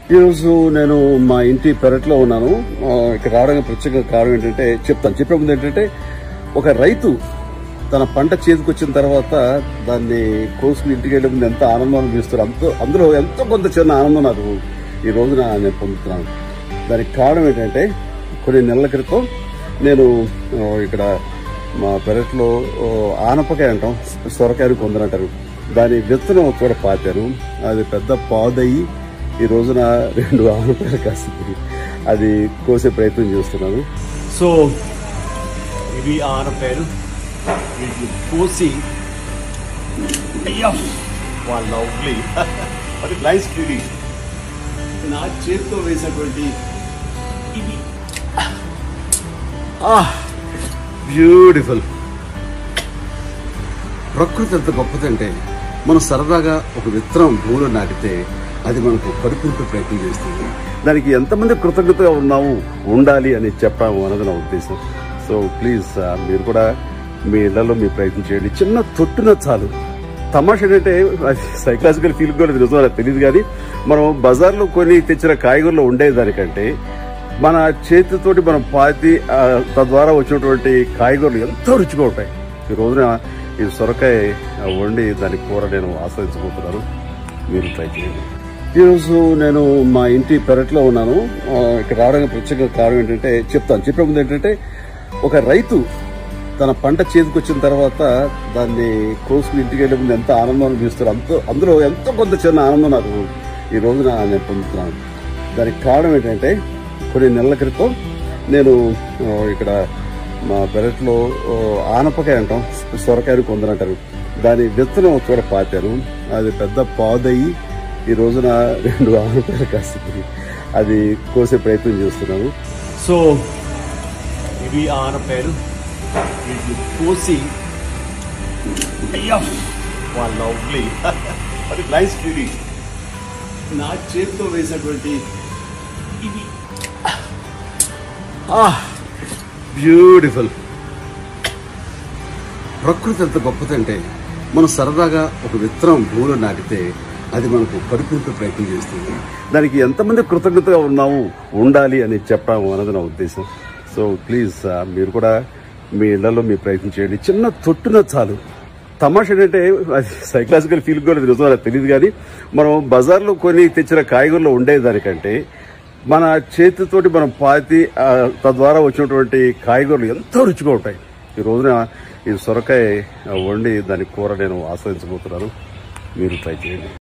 ఈరోజు నేను మా ఇంటి పెరట్లో ఉన్నాను ఆ, ఇక్కడ రావడానికి ప్రత్యేక కారణం ఏంటంటే చెప్తాను చెప్పే ముందు ఏంటంటే ఒక రైతు తన పంట చేతికొచ్చిన తర్వాత దాన్ని కోసుకుని ఇంటికి వెళ్ళే ముందు ఎంత ఆనందం అనిపిస్తారు అంతో అందులో ఎంతో కొంత చిన్న ఆనందం నాకు ఈ రోజున నేను పొందుతున్నాను దానికి కారణం ఏంటంటే కొన్ని నెలల క్రితం నేను ఆ, ఇక్కడ మా పెరట్లో ఆ, ఆనపకాయ అంటాం సొరకాయని కొందరంటారు దాని విత్తనం కూడా పాతాను అది పెద్ద పాదయ్యి ఈ రోజున రెండు ఆనపకాయలు కాసింది అది కోసే ప్రయత్నం చేస్తున్నాను సో ఇవి ఆనపేరు వీటిని కోసి అయ్యా వాళ్ళ లవ్లీ అది నైస్ ఫీలింగ్ నా చేతితో వేసినటువంటి ఇవి బ్యూటిఫుల్ ప్రకృతి ఎంత గొప్పదంటే మనం సరదాగా ఒక విత్తనం భూమిలో నాటితే అది మనకు కడుపుంటూ ప్రయత్నం చేస్తుంది దానికి ఎంతమంది కృతజ్ఞతగా ఉన్నాము ఉండాలి అని చెప్పాము అన్నది నా ఉద్దేశం సో ప్లీజ్ మీరు కూడా మీ ఇళ్లలో మీ ప్రయత్నం చేయండి చిన్న తొట్టున చాలు తమాష ఏంటంటే సైకలాజికల్ ఫీల్ కూడా నిజం నాకు తెలియదు కానీ మనం బజార్లో కొని తెచ్చిన కాయగూరలో ఉండేదానికంటే మన చేతితోటి మనం పాతి ఆ, తద్వారా వచ్చినటువంటి కాయగూరలు ఎంతో రుచిగా ఉంటాయి ఈ రోజున ఈ సొరకాయ ఆ, వండి దాని కూర నేను ఆస్వాదించబోతున్నాను మీరు ట్రై చేయండి ఈరోజు నేను మా ఇంటి పెరట్లో ఉన్నాను ఆ, ఇక్కడ రావడానికి ప్రత్యేక కారణం ఏంటంటే చెప్తాను చెప్పే ముందు ఏంటంటే ఒక రైతు తన పంట చేతికొచ్చిన తర్వాత దాన్ని కోసుకుని ఇంటికి వెళ్ళే ముందు ఎంత ఆనందం అనిపిస్తారు అంతో అందులో ఎంతో కొంత చిన్న ఆనందం నాకు ఈ రోజున నేను పొందుతున్నాను దానికి కారణం ఏంటంటే కొన్ని నెలల క్రితం నేను ఆ, ఇక్కడ మా పెరట్లో ఆ, ఆనపకాయ అంటాం సొరకాయని కొందరంటారు దాని విత్తనం కూడా పాతాను అది పెద్ద పాదయ్యి ఈ రోజున రెండు ఆనపకాయలు కాసింది అది కోసే ప్రయత్నం చేస్తున్నాను సో ఇవి ఆనపేరు వీటిని కోసి అయ్యా వాళ్ళ లవ్లీ అది నైస్ ఫీలింగ్ నా చేతితో వేసినటువంటి ఇవి బ్యూటిఫుల్ ప్రకృతి ఎంత గొప్పదంటే మనం సరదాగా ఒక విత్తనం భూమిలో నాటితే అది మనకు కడుపుంటూ ప్రయత్నం చేస్తుంది దానికి ఎంతమంది కృతజ్ఞతగా ఉన్నాము ఉండాలి అని చెప్పాము అన్నది నా ఉద్దేశం సో ప్లీజ్ మీరు కూడా మీ ఇళ్లలో మీ ప్రయత్నం చేయండి చిన్న తొట్టున చాలు తమాష ఏంటంటే సైకలాజికల్ ఫీల్ కూడా నిజం నాకు తెలియదు కానీ మనం బజార్లో కొని తెచ్చిన కాయగూరలో ఉండేదానికంటే మన చేతితోటి మనం పాతి ఆ, తద్వారా వచ్చినటువంటి కాయగూరలు ఎంతో రుచిగా ఉంటాయి ఈ రోజున ఈ సొరకాయ ఆ, వండి దాని కూర నేను ఆస్వాదించబోతున్నాను మీరు ట్రై చేయండి